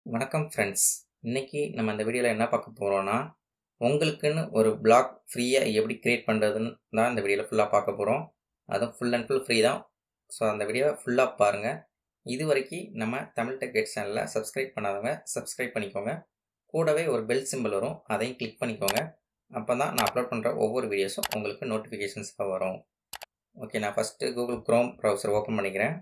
வணக்கம் ஃப்ரெண்ட்ஸ் இன்னைக்கு நம்ம இந்த வீடியோவில் என்ன பார்க்க போகிறோம்னா உங்களுக்குன்னு ஒரு பிளாக் ஃப்ரீயாக எப்படி க்ரியேட் பண்ணுறதுன்னு தான் இந்த வீடியோவில் ஃபுல்லாக பார்க்க போகிறோம் அதுவும் ஃபுல் அண்ட் ஃபுல் ஃப்ரீ தான் ஸோ அந்த வீடியோவை ஃபுல்லாக பாருங்கள் இது வரைக்கும் நம்ம தமிழ் டெக் கேட் சேனலில் சப்ஸ்கிரைப் பண்ணாதவங்க சப்ஸ்கிரைப் பண்ணிக்கோங்க கூடவே ஒரு பெல் சிம்பிள் வரும் அதையும் கிளிக் பண்ணிக்கோங்க அப்போ தான் நான் அப்லோட் பண்ணுற ஒவ்வொரு வீடியோஸும் உங்களுக்கு நோட்டிஃபிகேஷன்ஸாக வரும் ஓகே நான் first Google Chrome browser open பண்ணிக்கிறேன்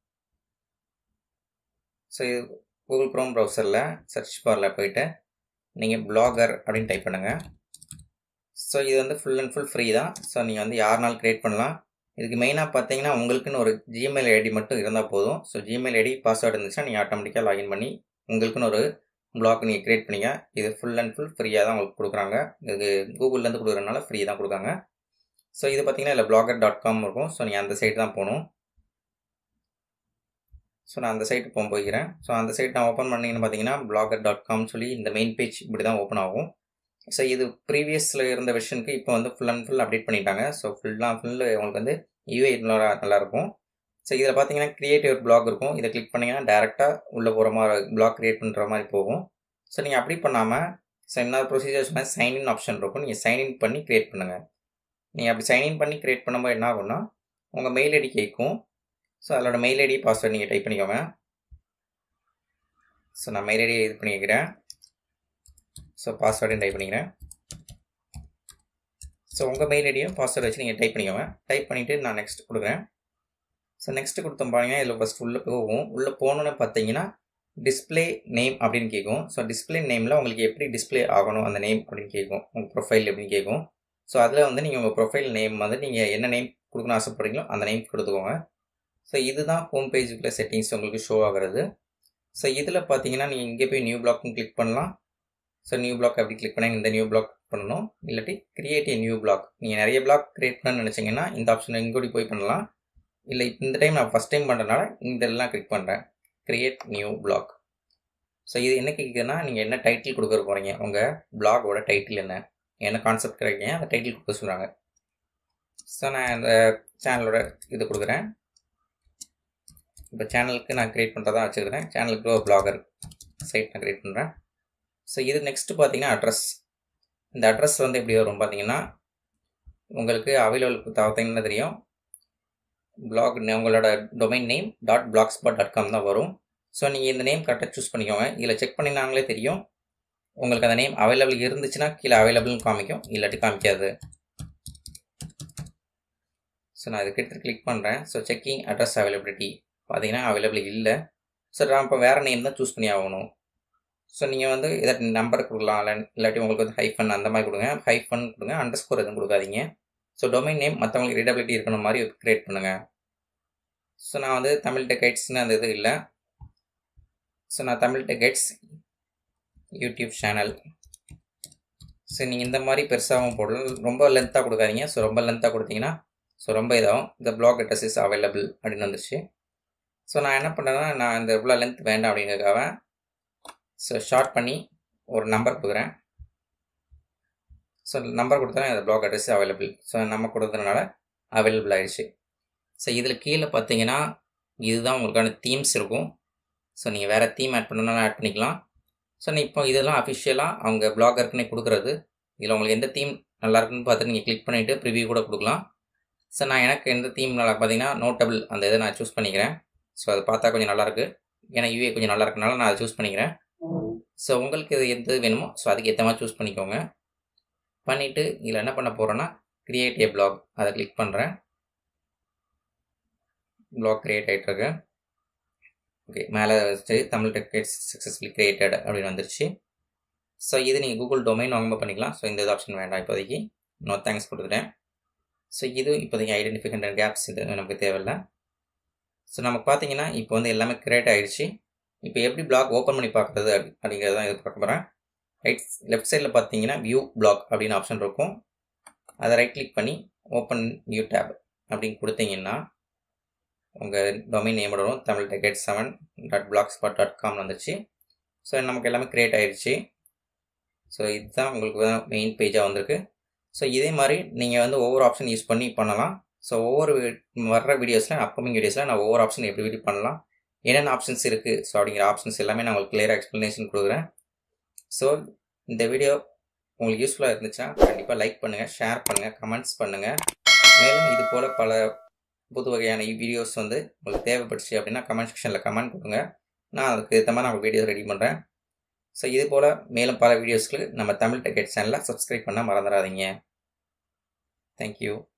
ஸோ இது கூகுள் க்ரோம் ப்ரௌசரில் சர்ச் பாரில் போயிட்டு நீங்கள் பிளாகர் அப்படின்னு டைப் பண்ணுங்கள் ஸோ இது வந்து ஃபுல் அண்ட் ஃபுல் ஃப்ரீ தான் ஸோ நீங்கள் வந்து யாருனாலும் க்ரியேட் பண்ணலாம் இதுக்கு மெயினாக பார்த்தீங்கன்னா உங்களுக்குன்னு ஒரு ஜிமெயில் ஐடி மட்டும் இருந்தால் போதும் ஸோ ஜிமெயில் ஐடி பாஸ்வேர்டு இருந்துச்சுன்னா நீங்கள் ஆட்டோமேட்டிக்காக லாகின் பண்ணி உங்களுக்குன்னு ஒரு பிளாக் நீங்கள் க்ரியேட் பண்ணிங்க இது ஃபுல் அண்ட் ஃபுல் ஃப்ரீயாக தான் உங்களுக்கு கொடுக்குறாங்க இது கூகுள்லேருந்து கொடுக்குறதுனால ஃப்ரீ தான் கொடுக்காங்க ஸோ இது பார்த்தீங்கன்னா இல்லை பிளாகர் டாட் காம் இருக்கும் ஸோ நீங்கள் அந்த சைட் தான் போகணும் ஸோ நான் அந்த சைட்டு போக போய்க்கிறேன் ஸோ அந்த சைட் நான் ஓப்பன் பண்ணிங்கன்னு பார்த்தீங்கன்னா பிளாகர் டாட் காம் சொல்லி இந்த மெயின் பேஜ் இப்படி தான் ஓப்பன் ஆகும் ஸோ இது ப்ரீவியஸில் இருந்த வெர்ஷனுக்கு இப்போ வந்து ஃபுல் அண்ட் ஃபுல் அப்டேட் பண்ணிட்டாங்க ஸோ ஃபுல்லாக ஃபுல் உங்களுக்கு வந்து யூஐ நல்லா நல்லாயிருக்கும் ஸோ இதில் பார்த்தீங்கன்னா கிரியேட்டிவ் பிளாக் இருக்கும் இதை கிளிக் பண்ணிங்கன்னா டேரெக்டாக உள்ளே போகிற மாதிரி பிளாக் க்ரியேட் பண்ணுற மாதிரி போகும் ஸோ நீங்கள் அப்படி பண்ணாமல் ஸோ என்ன ப்ரொசீஜர் சொன்னால் சைன்இன் ஆப்ஷன் இருக்கும் நீங்கள் சைன்இன் பண்ணி க்ரியேட் பண்ணுங்கள் நீங்கள் அப்படி சைன்இன் பண்ணி க்ரியேட் பண்ணும்போது என்ன ஆகும்னா உங்கள் மெயில் ஐடி கேட்கும் ஸோ அதோட மெயில் ஐடி பாஸ்வேர்ட் நீங்கள் டைப் பண்ணிக்கோங்க ஸோ நான் மெயில் ஐடி இது பண்ணிக்கிறேன் ஸோ பாஸ்வேர்டையும் டைப் பண்ணிக்கிறேன் ஸோ உங்கள் மெயில் ஐடியும் பாஸ்வேர்டு வச்சு நீங்கள் டைப் பண்ணிக்கோங்க டைப் பண்ணிவிட்டு நான் நெக்ஸ்ட் கொடுக்குறேன் ஸோ நெக்ஸ்ட் கொடுத்தோம் பாருங்க இதில் ஃபஸ்ட் உள்ளே போகும் உள்ளே போகணுன்னு பார்த்தீங்கன்னா டிஸ்பிளே நேம் அப்படின்னு கேட்கும் ஸோ டிஸ்பிளே நேமில் உங்களுக்கு எப்படி டிஸ்பிளே ஆகணும் அந்த நேம் அப்படின்னு கேட்கும் உங்கள் ப்ரொஃபைல் எப்படின்னு கேட்கும் ஸோ அதில் வந்து நீங்கள் உங்கள் ப்ரொஃபைல் நேம் வந்து நீங்கள் என்ன நேம் கொடுக்கணும்னு ஆசைப்படுறீங்களோ அந்த நேம் கொடுத்துக்கோங்க ஸோ இதுதான் ஹோம் பேஜுக்குள்ள செட்டிங்ஸ் உங்களுக்கு ஷோ ஆகிறது ஸோ இதில் பார்த்தீங்கன்னா நீங்கள் இங்கே போய் நியூ பிளாக்னு கிளிக் பண்ணலாம் ஸோ நியூ பிளாக் அப்படி கிளிக் பண்ணால் இந்த நியூ பிளாக் பண்ணணும் இல்லாட்டி கிரியேட் ஏ நியூ பிளாக் நீங்கள் நிறைய பிளாக் கிரியேட் பண்ணணும்னு நினச்சிங்கன்னா இந்த ஆப்ஷன் இங்கோடி போய் பண்ணலாம் இல்லை இந்த டைம் நான் ஃபஸ்ட் டைம் பண்ணுறதுனால இந்த எல்லாம் கிளிக் பண்ணுறேன் கிரியேட் நியூ பிளாக் ஸோ இது என்ன கேட்குதுன்னா நீங்கள் என்ன டைட்டில் கொடுக்குற போகிறீங்க உங்கள் பிளாகோட டைட்டில் என்ன என்ன கான்செப்ட் கிடைக்கீங்க அந்த டைட்டில் கொடுக்க சொல்கிறாங்க ஸோ நான் இந்த சேனலோட இது கொடுக்குறேன் இப்போ சேனலுக்கு நான் க்ரியேட் பண்ணுறதா வச்சுருக்கிறேன் சேனலுக்கு ஒரு பிளாகர் சைட் நான் க்ரியேட் பண்ணுறேன் ஸோ இது நெக்ஸ்ட்டு பார்த்தீங்கன்னா அட்ரஸ் இந்த அட்ரஸ் வந்து எப்படி வரும் பார்த்தீங்கன்னா உங்களுக்கு அவைலபிள் பார்த்தீங்கன்னா தெரியும் பிளாக் உங்களோட domain name dot blogspot dot com தான் வரும் ஸோ நீங்கள் இந்த நேம் கரெக்டாக சூஸ் பண்ணிக்கோங்க இதில் செக் பண்ணினாங்களே தெரியும் உங்களுக்கு அந்த நேம் அவைலபிள் இருந்துச்சுன்னா கீழே அவைலபிள்னு காமிக்கும் இல்லாட்டி காமிக்காது ஸோ நான் இதுக்கு கிளிக் பண்ணுறேன் ஸோ செக்கிங் அட்ரஸ் அவைலபிலிட்டி பார்த்தீங்கன்னா அவைலபிள் இல்லை ஸோ நான் இப்போ வேறு நேம் தான் சூஸ் பண்ணி ஆகணும் ஸோ நீங்கள் வந்து ஏதாட்டி நம்பர் கொடுக்கலாம் இல்லை இல்லாட்டி உங்களுக்கு வந்து ஹைஃபன் அந்த மாதிரி கொடுங்க ஹைஃபன் கொடுங்க அண்டர் ஸ்கோர் எதுவும் கொடுக்காதீங்க ஸோ டொமைன் நேம் மற்றவங்களுக்கு ரீடபிலிட்டி இருக்கணும் மாதிரி க்ரியேட் பண்ணுங்கள் ஸோ நான் வந்து தமிழ் டெக்கைட்ஸ்னு அந்த இது இல்லை ஸோ நான் Tamil tech guides YouTube channel so நீங்கள் இந்த மாதிரி பெருசாகவும் போடலாம் ரொம்ப லென்த்தாக கொடுக்காதீங்க ஸோ ரொம்ப லென்த்தாக கொடுத்தீங்கன்னா ஸோ ரொம்ப இதாகும் இந்த பிளாக் அட்ரஸ் இஸ் அவைலபிள் அப்படின்னு வந்துருச்சு ஸோ நான் என்ன பண்ணுறேன்னா நான் இந்த இவ்வளோ லென்த் வேண்டாம் அப்படிங்கிறதுக்காக ஸோ ஷார்ட் பண்ணி ஒரு நம்பர் கொடுக்குறேன் ஸோ நம்பர் கொடுத்தா இந்த பிளாக் அட்ரஸ் அவைலபிள் ஸோ நம்ம கொடுத்ததுனால அவைலபிள் ஆகிடுச்சு ஸோ இதில் கீழே பார்த்தீங்கன்னா இதுதான் உங்களுக்கான தீம்ஸ் இருக்கும் ஸோ நீங்கள் வேறு தீம் ஆட் பண்ணணும்னாலும் ஆட் பண்ணிக்கலாம் ஸோ நீ இப்போ இதெல்லாம் அஃபிஷியலாக அவங்க பிளாகருக்குன்னே கொடுக்குறது இதில் உங்களுக்கு எந்த தீம் நல்லா இருக்குன்னு பார்த்துட்டு நீங்கள் கிளிக் பண்ணிவிட்டு ப்ரிவியூ கூட கொடுக்கலாம் ஸோ நான் எனக்கு எந்த தீம் நல்லா பார்த்தீங்கன்னா நோட்டபிள் அந்த இதை நான் சூஸ் பண்ணிக்கிறேன் ஸோ அதை பார்த்தா கொஞ்சம் நல்லாயிருக்கு ஏன்னா யூஏ கொஞ்சம் நல்லா இருக்கனால நான் அதை சூஸ் பண்ணிக்கிறேன் ஸோ உங்களுக்கு இது எது வேணுமோ ஸோ அதுக்கு ஏற்ற மாதிரி சூஸ் பண்ணிக்கோங்க பண்ணிவிட்டு இதில் என்ன பண்ண போகிறேன்னா கிரியேட் ஏ பிளாக் அதை கிளிக் பண்ணுறேன் பிளாக் க்ரியேட் ஆகிட்டுருக்கு ஓகே மேலே வச்சு தமிழ் டெக்கேட்ஸ் சக்ஸஸ்ஃபுல்லி கிரியேட்டட் அப்படின்னு வந்துருச்சு ஸோ இது நீங்கள் கூகுள் டொமைன் வாங்க பண்ணிக்கலாம் ஸோ இந்த ஆப்ஷன் வேண்டாம் இப்போதைக்கு நோ தேங்க்ஸ் கொடுத்துட்டேன் ஸோ இது இப்போதைக்கு ஐடென்டிஃபிகேஷன் கேப்ஸ் இது நமக்கு தேவையில்லை ஸோ நமக்கு பார்த்தீங்கன்னா இப்போ வந்து எல்லாமே கிரியேட் ஆகிடுச்சு இப்போ எப்படி பிளாக் ஓப்பன் பண்ணி பார்க்குறது அப்படிங்கிறது தான் இது பார்க்க போகிறேன் ரைட் லெஃப்ட் சைடில் பார்த்தீங்கன்னா வியூ பிளாக் அப்படின்னு ஆப்ஷன் இருக்கும் அதை ரைட் கிளிக் பண்ணி ஓப்பன் நியூ டேப் அப்படின்னு கொடுத்தீங்கன்னா உங்கள் டொமைன் நேம் வரும் Tamil tech guide seven dot blogspot dot com வந்துச்சு ஸோ நமக்கு எல்லாமே க்ரியேட் ஆகிடுச்சு ஸோ இதுதான் உங்களுக்கு மெயின் பேஜாக வந்திருக்கு ஸோ இதே மாதிரி நீங்கள் வந்து ஒவ்வொரு ஆப்ஷன் யூஸ் பண்ணி பண்ணலாம் ஸோ ஒவ்வொரு வர்ற வீடியோஸில் அப்கமிங் வீடியோஸில் நான் ஒவ்வொரு ஆப்ஷன் எப்படி எப்படி பண்ணலாம் என்னென்ன ஆப்ஷன்ஸ் இருக்குது ஸோ அப்படிங்கிற ஆப்ஷன்ஸ் எல்லாமே நான் உங்களுக்கு கிளியராக எக்ஸ்ப்ளனேஷன் கொடுக்குறேன் ஸோ இந்த வீடியோ உங்களுக்கு யூஸ்ஃபுல்லாக இருந்துச்சுன்னா கண்டிப்பாக லைக் பண்ணுங்கள் ஷேர் பண்ணுங்கள் கமெண்ட்ஸ் பண்ணுங்கள் மேலும் இது போல் பல புது வகையான வீடியோஸ் வந்து உங்களுக்கு தேவைப்பட்டுச்சு அப்படின்னா கமெண்ட் செக்ஷனில் கமெண்ட் கொடுங்க நான் அதுக்கு ஏற்ற மாதிரி நான் வீடியோ ரெடி பண்ணுறேன் ஸோ இது போல் மேலும் பல வீடியோஸ்க்கு நம்ம தமிழ் டெக்கெட் சேனலை சப்ஸ்கிரைப் பண்ண மறந்துடாதீங்க தேங்க்யூ